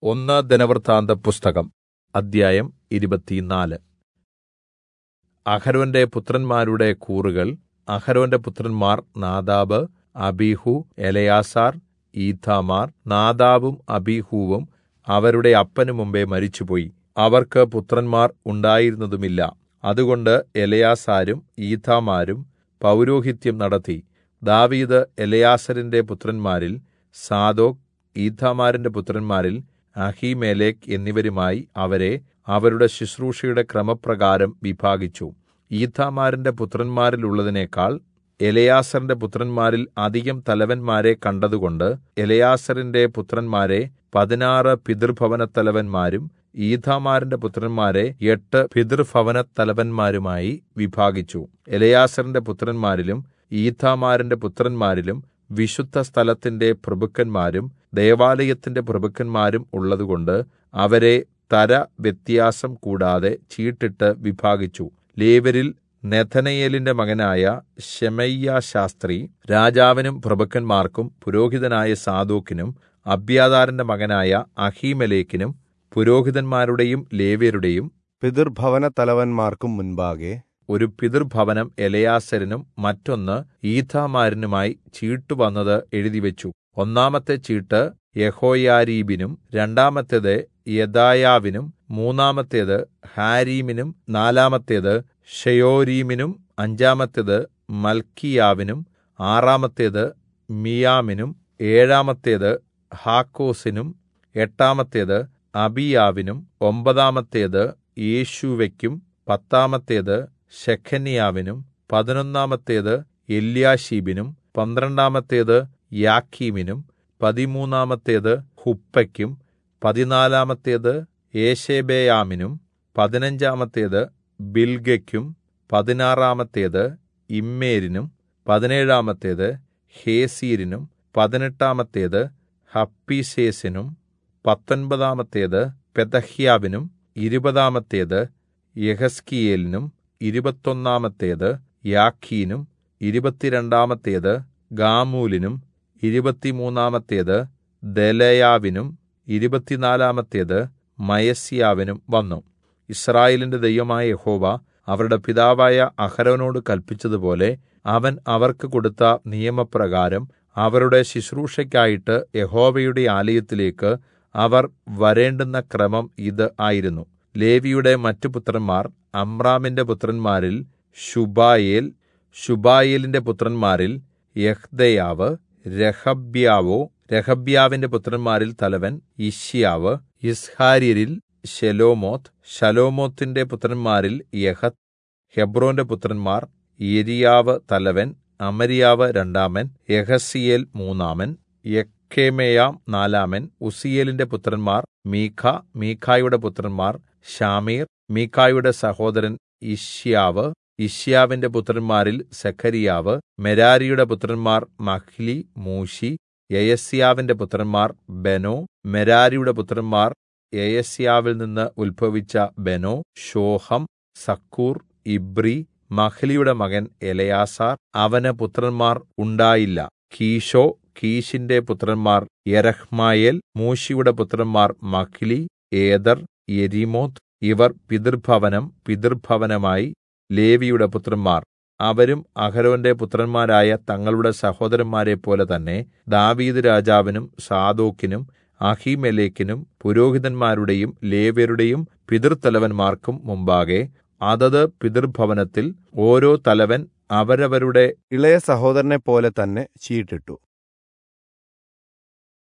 ഒന്ന് ദിനവൃത്താന്തപുസ്തകം അദ്ധ്യായം ഇരുപത്തിനാല് അഹരോന്റെ പുത്രന്മാരുടെ കൂറുകൾ അഹരോന്റെ പുത്രന്മാർ നാദാബ് അബീഹൂ എലെയാസാർ ഈഥാമാർ നാദാബും അബീഹൂവും അവരുടെ അപ്പന് മുമ്പെ മരിച്ചുപോയി അവർക്ക് പുത്രന്മാർ ഉണ്ടായിരുന്നതുമില്ല അതുകൊണ്ട് എലെയാസാരും ഈഥാമാരും പൗരോഹിത്യം നടത്തി ദാവീദ് എലെയാസാരിന്റെ പുത്രന്മാരിൽ സാദോക്ക് ഈഥാമാരിന്റെ പുത്രന്മാരിൽ അഹീമേലെക്ക് എന്നിവരുമായി അവരെ അവരുടെ ശുശ്രൂഷയുടെ ക്രമപ്രകാരം വിഭാഗിച്ചു ഈഥാമാരിന്റെ പുത്രന്മാരിലുള്ളതിനേക്കാൾ എലെയാസാരിന്റെ പുത്രന്മാരിൽ അധികം തലവന്മാരെ കണ്ടതുകൊണ്ട് എലെയാസാരിന്റെ പുത്രന്മാരെ പതിനാറ് പിതൃഭവനത്തലവന്മാരും ഈഥാമാരിന്റെ പുത്രന്മാരെ എട്ട് പിതൃഭവനത്തലവന്മാരുമായി വിഭാഗിച്ചു എലെയാസാരിന്റെ പുത്രന്മാരിലും ഈഥാമാരിന്റെ പുത്രന്മാരിലും വിശുദ്ധസ്ഥലത്തിന്റെ പ്രഭുക്കന്മാരും ദൈവാലയത്തിന്റെ പ്രഭുക്കന്മാരും ഉള്ളതുകൊണ്ട് അവരെ തരവ്യത്യാസം കൂടാതെ ചീട്ടിട്ട് വിഭാഗിച്ചു ലേവ്യരിൽ നെഥനയേലിന്റെ മകനായ ശെമയ്യാശാസ്ത്രി രാജാവിനും പ്രഭുക്കന്മാർക്കും പുരോഹിതനായ സാദോക്കിനും അബ്യാഥാരിന്റെ മകനായ അഹീമേലെക്കിനും പുരോഹിതന്മാരുടെയും ലേവ്യരുടെയും പിതൃഭവനത്തലവന്മാർക്കും മുൻപാകെ ഒരു പിതൃഭവനം എലെയാസരിനും മറ്റൊന്ന് ഈഥാമാരിനുമായി ചീട്ടു വന്നത് എഴുതിവെച്ചു ഒന്നാമത്തെ ചീട്ട് യഹോയാരീബിനും രണ്ടാമത്തേത് യെദായാവിനും മൂന്നാമത്തേത് ഹാരീമിനും നാലാമത്തേത് ഷെയോരീമിനും അഞ്ചാമത്തേത് മൽക്കിയാവിനും ആറാമത്തേത് മിയാമിനും ഏഴാമത്തേത് ഹാക്കോസിനും എട്ടാമത്തേത് അബിയാവിനും ഒമ്പതാമത്തേത് യേശുവയ്ക്കും പത്താമത്തേത് ശെഖന്യാവിനും പതിനൊന്നാമത്തേത് എല്യാശീബിനും പന്ത്രണ്ടാമത്തേത് യാക്കീമിനും പതിമൂന്നാമത്തേത് ഹുപ്പയ്ക്കും പതിനാലാമത്തേത് യേശെബെയാമിനും പതിനഞ്ചാമത്തേത് ബിൽഗയ്ക്കും പതിനാറാമത്തേത് ഇമ്മേരിനും പതിനേഴാമത്തേത് ഹേസീരിനും പതിനെട്ടാമത്തേത് ഹപ്പീസേസിനും പത്തൊൻപതാമത്തേത് പെതഹ്യാവിനും ഇരുപതാമത്തേത് യഹസ്കിയേലിനും ഇരുപത്തൊന്നാമത്തേത് യാഖീനും ഇരുപത്തിരണ്ടാമത്തേത് ഗാമൂലിനും ഇരുപത്തിമൂന്നാമത്തേത് ദലയാവിനും ഇരുപത്തിനാലാമത്തേത് മയസ്യാവിനും വന്നു ഇസ്രായേലിന്റെ ദൈവമായ യഹോവ അവരുടെ പിതാവായ അഹരോനോട് കൽപ്പിച്ചതുപോലെ അവൻ അവർക്ക് കൊടുത്ത നിയമപ്രകാരം അവരുടെ ശുശ്രൂഷയ്ക്കായിട്ട് യഹോവയുടെ ആലയത്തിലേക്ക് അവർ വരേണ്ടുന്ന ക്രമം ഇത് ആയിരുന്നു ലേവിയുടെ മറ്റു പുത്രന്മാർ അമ്രാമിന്റെ പുത്രന്മാരിൽ ശുബായേൽ ശുബായേലിന്റെ പുത്രന്മാരിൽ യഹ്ദയാവ് രഹബ്യാവോ രഹബ്യാവിന്റെ പുത്രന്മാരിൽ തലവൻ ഇശ്യാവ് ഇസ്ഹാര്യരിൽ ശെലോമോത്ത് ശലോമോത്തിന്റെ പുത്രന്മാരിൽ യഹത്ത് ഹെബ്രോന്റെ പുത്രന്മാർ യെരിയാവ് തലവൻ അമരിയാവ് രണ്ടാമൻ യഹസിയേൽ മൂന്നാമൻ യെക്കേമെയാം നാലാമൻ ഉസിയേലിന്റെ പുത്രന്മാർ മീഖ മീഖായുടെ പുത്രന്മാർ ഷാമീർ മീഖായുടെ സഹോദരൻ ഇശ്യാവ് ഇശ്യാവിന്റെ പുത്രന്മാരിൽ സെഖരിയാവ് മെരാരിയുടെ പുത്രന്മാർ മഹ്ലി മൂശി യയസ്യാവിന്റെ പുത്രന്മാർ ബെനോ മെരാരിയുടെ പുത്രന്മാർ യയസ്യാവിൽ നിന്ന് ഉത്ഭവിച്ച ബെനോ ഷോഹം സക്കൂർ ഇബ്രി മഹ്ലിയുടെ മകൻ എലയാസാർ അവന് പുത്രന്മാർ ഉണ്ടായില്ല കീശോ കീശിന്റെ പുത്രന്മാർ യരഹ്മായേൽ മൂശിയുടെ പുത്രന്മാർ മഹ്ലി ഏദർ യെരിമോത്ത് ഇവർ പിതൃഭവനം പിതൃഭവനമായി ലേവിയുടെ പുത്രന്മാർ അവരും അഹരോന്റെ പുത്രന്മാരായ തങ്ങളുടെ സഹോദരന്മാരെ പോലെ തന്നെ ദാവീദ് രാജാവിനും സാദോക്കിനും അഹിമെലേക്കിനും പുരോഹിതന്മാരുടെയും ലേവ്യരുടെയും പിതൃത്തലവന്മാർക്കും മുമ്പാകെ അതത് പിതൃഭവനത്തിൽ ഓരോ തലവൻ അവരവരുടെ ഇളയ സഹോദരനെ പോലെ തന്നെ ചീട്ടിട്ടു